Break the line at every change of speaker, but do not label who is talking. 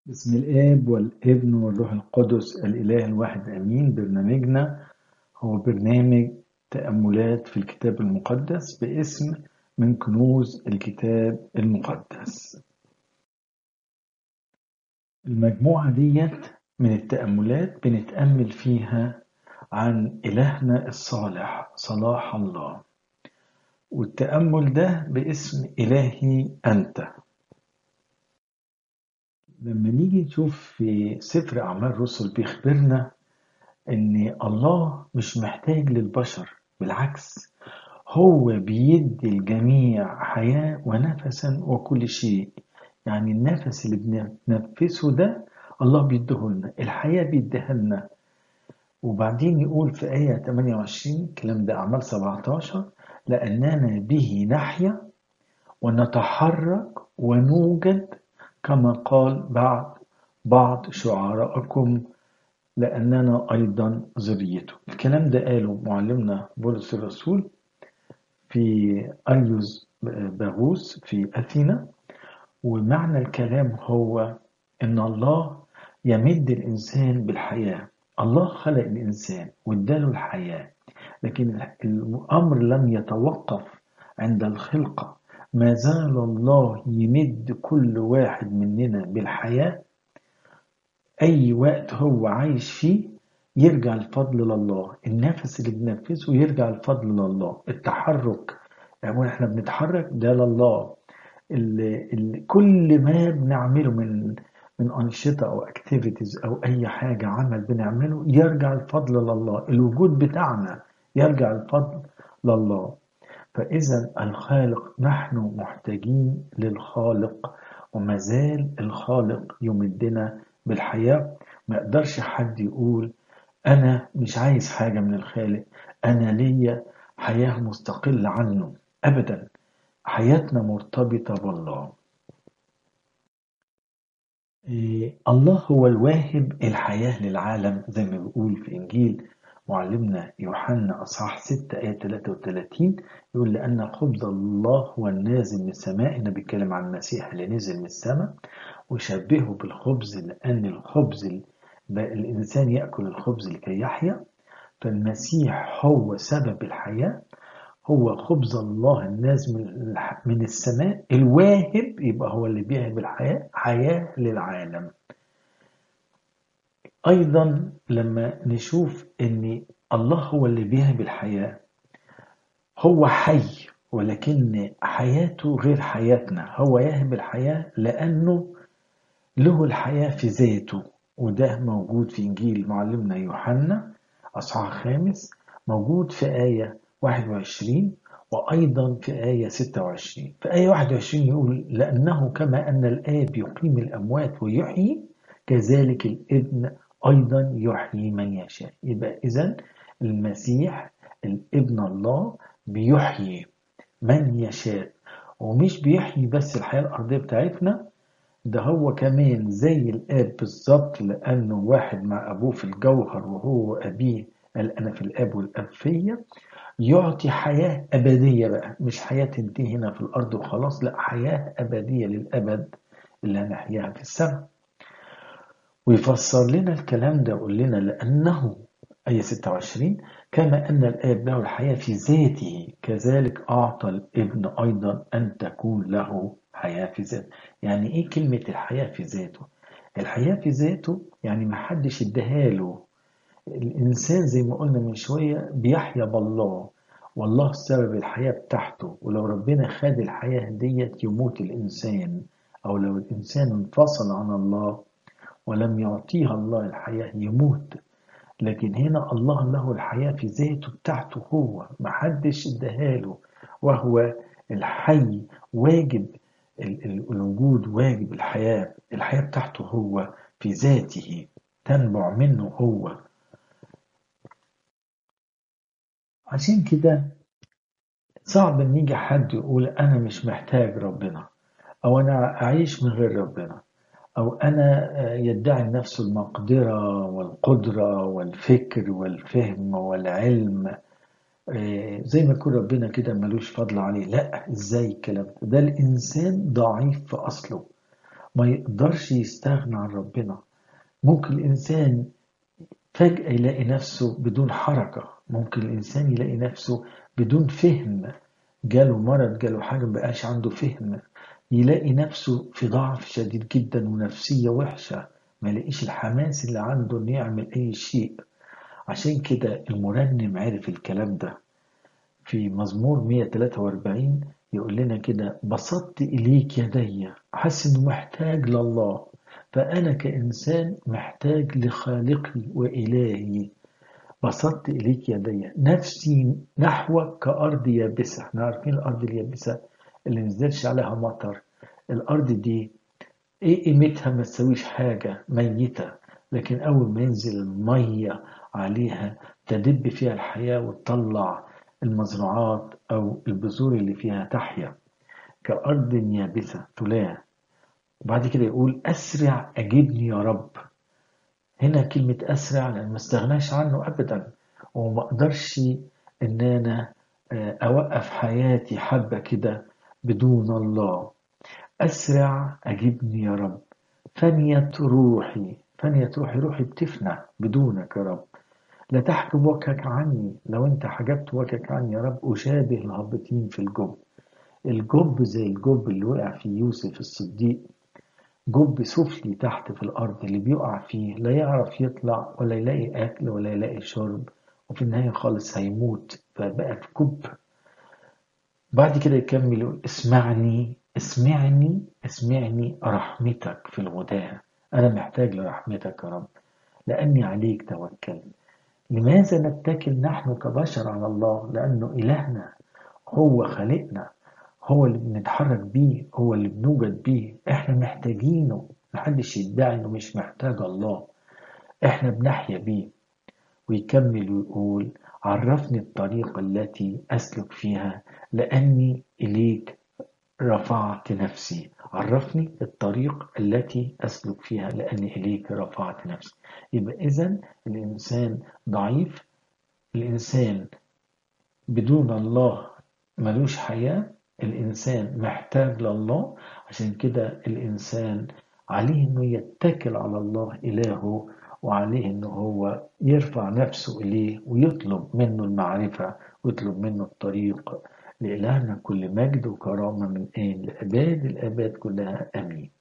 بسم الآب والابن والروح القدس الإله الواحد آمين برنامجنا هو برنامج تأملات في الكتاب المقدس باسم من كنوز الكتاب المقدس المجموعة ديت من التأملات بنتأمل فيها عن إلهنا الصالح صلاح الله والتأمل ده باسم إلهي أنت لما نيجي نشوف في سفر أعمال الرسل بيخبرنا إن الله مش محتاج للبشر بالعكس هو بيدي الجميع حياة ونفسا وكل شيء يعني النفس اللي بنتنفسه ده الله بيديه لنا الحياة بيديها لنا وبعدين يقول في آية 28 الكلام ده أعمال 17 لأننا به نحيا ونتحرك ونوجد كما قال بعض بعض شعراءكم لأننا أيضا ذريته الكلام ده قاله معلمنا بولس الرسول في أريوس باغوس في أثينا ومعنى الكلام هو إن الله يمد الإنسان بالحياة الله خلق الإنسان واداله الحياة لكن الأمر لم يتوقف عند الخلقة ما زال الله يمد كل واحد مننا بالحياة أي وقت هو عايش فيه يرجع الفضل لله النفس اللي بنفسه يرجع الفضل لله التحرك يعني احنا بنتحرك ده لله ال ال كل ما بنعمله من من أنشطة أو اكتيفيتيز أو أي حاجة عمل بنعمله يرجع الفضل لله الوجود بتاعنا يرجع الفضل لله فإذا الخالق نحن محتاجين للخالق وما زال الخالق يمدنا بالحياة ما يقدرش حد يقول أنا مش عايز حاجة من الخالق أنا ليا حياة مستقلة عنه أبدا حياتنا مرتبطة بالله إيه الله هو الواهب الحياة للعالم زي ما بيقول في إنجيل معلمنا يوحنا أصحاح 6 آية 33 يقول لأن خبز الله هو النازل من السماء هنا بيتكلم عن المسيح اللي نزل من السماء وشبهه بالخبز لأن الخبز الإنسان يأكل الخبز لكي يحيا فالمسيح هو سبب الحياة هو خبز الله النازل من السماء الواهب يبقى هو اللي بيهب الحياة حياة للعالم أيضا لما نشوف أن الله هو اللي بيهب الحياة هو حي ولكن حياته غير حياتنا هو يهب الحياة لأنه له الحياة في ذاته وده موجود في إنجيل معلمنا يوحنا أصحاح خامس موجود في آية 21 وأيضا في آية 26 في آية 21 يقول لأنه كما أن الآب يقيم الأموات ويحيي كذلك الابن أيضا يحيي من يشاء يبقى إذا المسيح الابن الله بيحيي من يشاء ومش بيحيي بس الحياة الأرضية بتاعتنا ده هو كمان زي الآب بالظبط لأنه واحد مع أبوه في الجوهر وهو أبيه قال أنا في الآب والآب فيا يعطي حياة أبدية بقى مش حياة تنتهي هنا في الأرض وخلاص لا حياة أبدية للأبد اللي هنحياها في السماء ويفسر لنا الكلام ده ويقول لنا لأنه آية 26 كما أن الآب له الحياة في ذاته كذلك أعطى الابن أيضا أن تكون له حياة في ذاته يعني إيه كلمة الحياة في ذاته الحياة في ذاته يعني ما حدش اداها له الإنسان زي ما قلنا من شوية بيحيا بالله والله سبب الحياة بتاعته ولو ربنا خد الحياة ديت يموت الإنسان أو لو الإنسان انفصل عن الله ولم يعطيها الله الحياة يموت لكن هنا الله له الحياة في ذاته بتاعته هو محدش اداها له وهو الحي واجب الوجود واجب الحياة الحياة بتاعته هو في ذاته تنبع منه هو عشان كده صعب ان يجي حد يقول انا مش محتاج ربنا او انا اعيش من غير ربنا أو أنا يدعي نفسه المقدرة والقدرة والفكر والفهم والعلم زي ما يكون ربنا كده ملوش فضل عليه لا ازاي الكلام ده ده الإنسان ضعيف في أصله ما يقدرش يستغنى عن ربنا ممكن الإنسان فجأة يلاقي نفسه بدون حركة ممكن الإنسان يلاقي نفسه بدون فهم جاله مرض جاله حاجة مبقاش عنده فهم يلاقي نفسه في ضعف شديد جدا ونفسية وحشة ما يلاقيش الحماس اللي عنده انه يعمل اي شيء عشان كده المرنم عرف الكلام ده في مزمور 143 يقول لنا كده بسطت إليك يدي حاسس إنه محتاج لله فأنا كإنسان محتاج لخالقي وإلهي بسطت إليك يدي نفسي نحوك كأرض يابسة احنا عارفين الأرض اليابسة اللي نزلش عليها مطر الأرض دي إيه قيمتها ما تسويش حاجة ميتة لكن أول ما ينزل المية عليها تدب فيها الحياة وتطلع المزروعات أو البذور اللي فيها تحيا كأرض يابسة تلاه وبعد كده يقول أسرع أجبني يا رب هنا كلمة أسرع لأن ما استغناش عنه أبدا وما أقدرش إن أنا أوقف حياتي حبة كده بدون الله أسرع أجبني يا رب فنيت روحي فنيت روحي روحي بتفنى بدونك يا رب لا تحجب وجهك عني لو انت حجبت وجهك عني يا رب أشابه الهابطين في الجب الجب زي الجب اللي وقع فيه يوسف الصديق جب سفلي تحت في الأرض اللي بيقع فيه لا يعرف يطلع ولا يلاقي أكل ولا يلاقي شرب وفي النهاية خالص هيموت فبقى في جب بعد كده يكمل يقول اسمعني اسمعني اسمعني رحمتك في الغداء أنا محتاج لرحمتك يا رب لأني عليك توكلت لماذا نتكل نحن كبشر على الله لأنه إلهنا هو خالقنا هو اللي بنتحرك بيه هو اللي بنوجد بيه احنا محتاجينه محدش يدعي انه مش محتاج الله احنا بنحيا بيه ويكمل ويقول عرفني الطريق التي أسلك فيها لأني إليك رفعت نفسي عرفني الطريق التي أسلك فيها لأني إليك رفعت نفسي يبقى إذا الإنسان ضعيف الإنسان بدون الله ملوش حياة الإنسان محتاج لله عشان كده الإنسان عليه إنه يتكل على الله إلهه وعليه إنه هو يرفع نفسه إليه ويطلب منه المعرفة ويطلب منه الطريق لإلهنا كل مجد وكرامة من آن لأباد الآباد كلها آمين